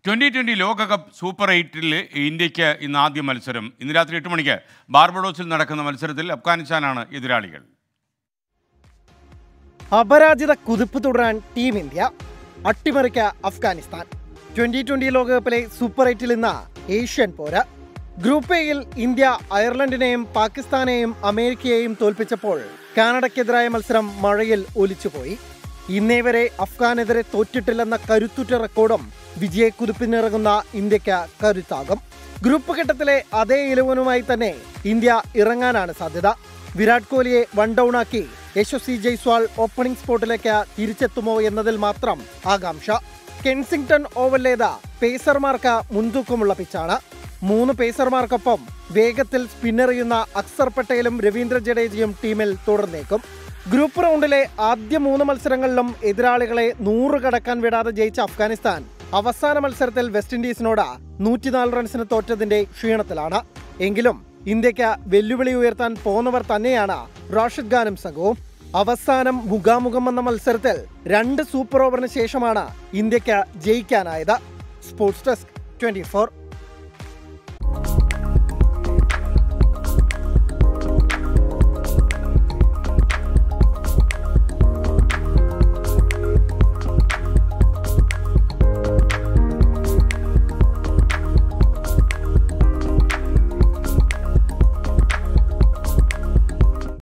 twenty twenty ലോകകപ്പ് super എയ്റ്റിൽ ഇന്ത്യക്ക് ഇന്ന് ആദ്യ മത്സരം ഇന്ന് രാത്രി എട്ട് മണിക്ക് ബാർബഡോസിൽ നടക്കുന്ന മത്സരത്തിൽ അഫ്ഗാനിസ്ഥാനാണ് എതിരാളികൾ അപരാജിത കുതിപ്പ് തുടരാൻ ടീം ഇന്ത്യ അട്ടിമറിക്ക അഫ്ഗാനിസ്ഥാൻ ട്വന്റി ട്വന്റി ലോകകപ്പിലെ സൂപ്പർ എയ്റ്റിൽ ഇന്ന് ഏഷ്യൻ പോര് ഗ്രൂപ്പ് എയിൽ ഇന്ത്യ അയർലൻഡിനെയും പാകിസ്ഥാനെയും അമേരിക്കയെയും തോൽപ്പിച്ചപ്പോൾ കാനഡയ്ക്കെതിരായ മത്സരം മഴയിൽ ഒലിച്ചുപോയി ഇന്നേ വരെ അഫ്ഗാനെതിരെ തോറ്റിട്ടില്ലെന്ന കരുത്തുറ്റ റെക്കോർഡും വിജയക്കുതിപ്പിനിറങ്ങുന്ന ഇന്ത്യക്ക് കരുത്താകും ഗ്രൂപ്പ് ഘട്ടത്തിലെ അതേ ഇലവനുമായി തന്നെ ഇന്ത്യ ഇറങ്ങാനാണ് സാധ്യത വിരാട് കോഹ്ലിയെ വൺ ഡൗൺ ആക്കി യശസ്വി ജയ്സ്വാൾ ഓപ്പണിംഗ് സ്പോട്ടിലേക്ക് തിരിച്ചെത്തുമോ എന്നതിൽ മാത്രം ആകാംക്ഷ കെൻസിംഗ്ടൺ ഓവല്ലേത പേസർമാർക്ക് മുൻതൂക്കമുള്ള പിച്ചാണ് മൂന്ന് പേസർമാർക്കൊപ്പം വേഗത്തിൽ സ്പിന്നെറിയുന്ന അക്സർ പട്ടേലും രവീന്ദ്ര ജഡേജയും ടീമിൽ തുടർന്നേക്കും ഗ്രൂപ്പ് റൗണ്ടിലെ ആദ്യ മൂന്ന് മത്സരങ്ങളിലും എതിരാളികളെ നൂറ് കടക്കാൻ വിടാതെ ജയിച്ച അഫ്ഗാനിസ്ഥാൻ അവസാന മത്സരത്തിൽ വെസ്റ്റ് ഇൻഡീസിനോട് നൂറ്റിനാല് റൺസിന് തോറ്റതിന്റെ ക്ഷീണത്തിലാണ് എങ്കിലും ഇന്ത്യക്ക് വെല്ലുവിളി ഉയർത്താൻ പോന്നവർ തന്നെയാണ് റാഷിദ് ഖാനും സംഘവും അവസാനം മുഖാമുഖം വന്ന മത്സരത്തിൽ രണ്ട് സൂപ്പർ ഓവറിന് ശേഷമാണ് ഇന്ത്യക്ക് ജയിക്കാനായത് സ്പോർട്സ് ഡെസ്ക് ട്വന്റി